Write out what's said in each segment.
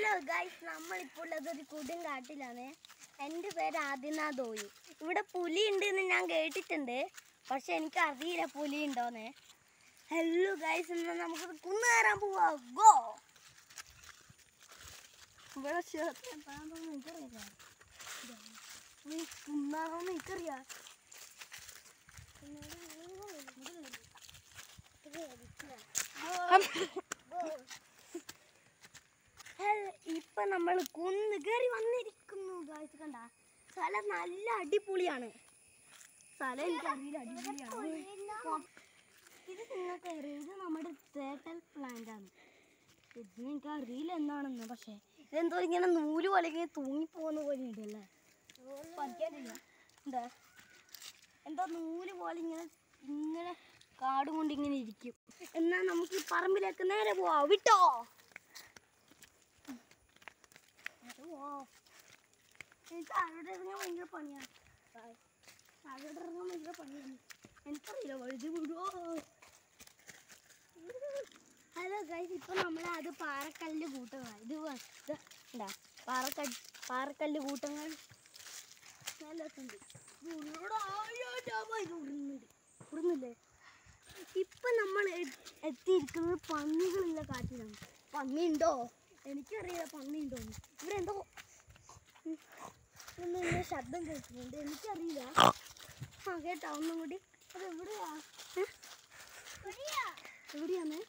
Hello guys നമ്മളിപ്പോൾ ഉള്ളത് ഒരു കൊടും കാട്ടിലാണ് എൻ്റെ പേര് ആദിനാഥ് ഓയി ഇവിടെ പുലി ഉണ്ട് എന്ന് ഞാൻ കേട്ടിട്ടുണ്ട് പക്ഷെ എനിക്ക് അറിയില്ല പുലി ഉണ്ടോന്ന് ഹലോ ഗൈസ് എന്നാൽ നമുക്ക് കുന്നു കയറാൻ പോവാ ഗോ ഇവിടെ ക്ഷേത്രം എന്താണെന്ന് എനിക്കറിയില്ല നീ കുന്നാണോന്ന് എനിക്കറിയാം ഹൽ- ഇപ്പൊ നമ്മൾ കുന്ന് കയറി വന്നിരിക്കുന്നു ഗായ്സ് കണ്ട സ്ഥലം നല്ല അടിപൊളിയാണ് സ്ഥലം എനിക്ക് അറിയില്ല അടിപൊളിയാണ് ഇത് നിങ്ങൾക്ക് അറിയാം ഇത് നമ്മുടെ തേട്ടൽ പ്ലാന്റ് ആണ് ഇതിന് എനിക്ക് അറിയില്ല എന്താണെന്ന് പക്ഷേ ഇതെന്തോ ഇങ്ങനെ നൂല് പോലെ ഇങ്ങനെ തൂങ്ങിപ്പോകുന്ന പോലെ ഉണ്ടല്ലേ പഠിക്കാനില്ല എന്താ എന്തോ നൂല് പോലെ ഇങ്ങനെ ഇങ്ങനെ കാട് കൊണ്ട് ഇങ്ങനെ ഇരിക്കും എന്നാ നമുക്ക് ഈ പറമ്പിലേക്ക് നേരെ പോവാം വിട്ടോ ഓ എനിക്ക് അവിടെ ഇറങ്ങാൻ ഭയങ്കര പണിയാണ് അവിടെ ഇറങ്ങാൻ ഭയങ്കര പണിയാണ് എനിക്കറിയില്ല വഴുതി വിടുവോ ഹലോ ഗൈസ് ഇപ്പൊ നമ്മൾ അത് പാറക്കല്ല് കൂട്ടങ്ങൾ ഇത് വ- ഇത് എന്താ പാറക്കല്ല് പാറക്കല്ല് കൂട്ടങ്ങൾ നല്ല രസമുണ്ട് ഇത് ഉള്ളോട് ആയോ ജാമ ഇത് ഉടുന്നുണ്ട് ഉടുന്നില്ലേ ഇപ്പൊ നമ്മൾ എ- എത്തിയിരിക്കുന്നത് പന്നികളുള്ള കാട്ടിലാണ് പന്നി ഉണ്ടോ എനിക്കറിയില്ല പന്നി ഉണ്ടോ ഇവിടെ എന്തോ ഉം, ഒന്ന് ഇങ്ങനെ ശബ്ദം കേൾക്കുന്നുണ്ട് എനിക്കറിയില്ല ആ കേട്ടോ ഒന്നും കൂടി അത് എവിടെയാ ഏ? എവിടെയാണ്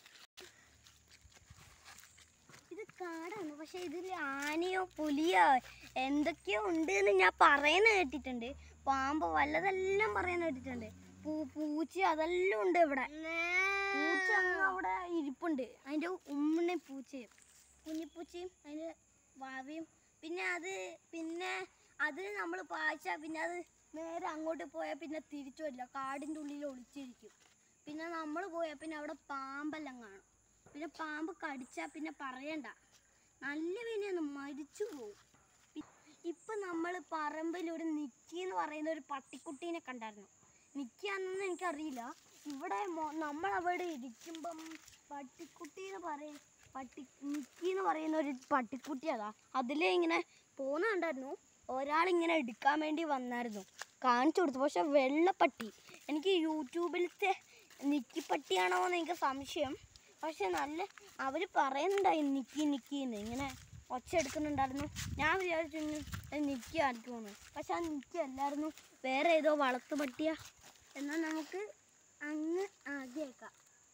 ഇത് കാടാണ് പക്ഷെ ഇതിൽ ആനയോ പുലിയോ എന്തൊക്കെയോ ഉണ്ട് എന്ന് ഞാൻ പറയുന്ന കേട്ടിട്ടുണ്ട് പാമ്പ് വല്ലതെല്ലാം പറയുന്ന കേട്ടിട്ടുണ്ട് പൂ പൂച്ച അതെല്ലാം ഉണ്ട് ഇവിടെ പൂച്ച അങ്ങ് അവിടെ ഇരിപ്പുണ്ട് അതിൻ്റെ ഉമ്മനെ പൂച്ചയും കുഞ്ഞിപ്പൂച്ചയും അതിൻ്റെ വാവയും പിന്നെ അത് പിന്നെ അത് നമ്മൾ പായിച്ച പിന്നെ അത് നേരെ അങ്ങോട്ട് പോയാൽ പിന്നെ തിരിച്ചു വരില്ല കാടിൻ്റെ ഉള്ളിൽ ഒളിച്ചിരിക്കും പിന്നെ നമ്മൾ പോയാൽ പിന്നെ അവിടെ പാമ്പെല്ലാം കാണും പിന്നെ പാമ്പ് കടിച്ചാൽ പിന്നെ പറയണ്ട നല്ല വിനയാണ് മരിച്ചു പോകും ഇപ്പം നമ്മൾ പറമ്പിൽ ഒരു നിക്കി എന്ന് പറയുന്ന ഒരു പട്ടിക്കുട്ടീനെ കണ്ടായിരുന്നു നിക്കിയാണെന്ന് എനിക്കറിയില്ല ഇവിടെ മൊ- നമ്മളവിടെ ഇരിക്കുമ്പം പട്ടിക്കുട്ടി എന്ന് പറയും പട്ടി നിക്കി എന്ന് പറയുന്ന ഒരു പട്ടിക്കുട്ടി അതാ അതിലേ ഇങ്ങനെ പോകുന്ന കണ്ടായിരുന്നു ഒരാളിങ്ങനെ എടുക്കാൻ വേണ്ടി വന്നായിരുന്നു കാണിച്ചു കൊടുത്തു പക്ഷെ വെള്ളപ്പട്ടി എനിക്ക് യൂട്യൂബിലത്തെ നിക്കിപ്പട്ടിയാണോ എന്ന് എനിക്ക് സംശയം പക്ഷെ നല്ല അവർ പറയുന്നുണ്ടായി നിക്കി നിക്കിന്ന് ഇങ്ങനെ ഒച്ച എടുക്കുന്നുണ്ടായിരുന്നു ഞാൻ വിചാരിച്ചു ഇനി അത് നിക്കി ആയിരിക്കുമെന്ന് പക്ഷെ ആ നിക്കി അല്ലായിരുന്നു വേറെ ഏതോ വളർത്തു പട്ടിയാ എന്നാൽ നമുക്ക് അങ്ങ് ആദ്യമേക്കാം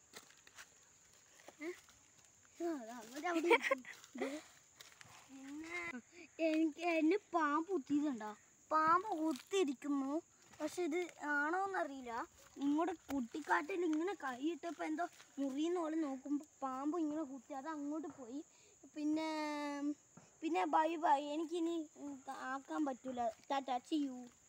പിന്നെ എനിക്ക് എന്നെ പാമ്പ് കുത്തിയിട്ടുണ്ടോ പാമ്പ് കുത്തിയിരിക്കുന്നു പക്ഷെ ഇത് ആണോന്നറിയില്ല ഇങ്ങോട്ട് കുട്ടിക്കാട്ടിൽ ഇങ്ങനെ കൈയിട്ടപ്പോൾ എന്തോ മുറിയുന്ന പോലെ നോക്കുമ്പോൾ പാമ്പ് ഇങ്ങനെ കുത്തി അത് അങ്ങോട്ട് പോയി പിന്നെ പിന്നെ ബൈ ബൈ എനിക്കിനി ഉം, ആക്കാൻ പറ്റൂല ടാറ്റാ ചി യു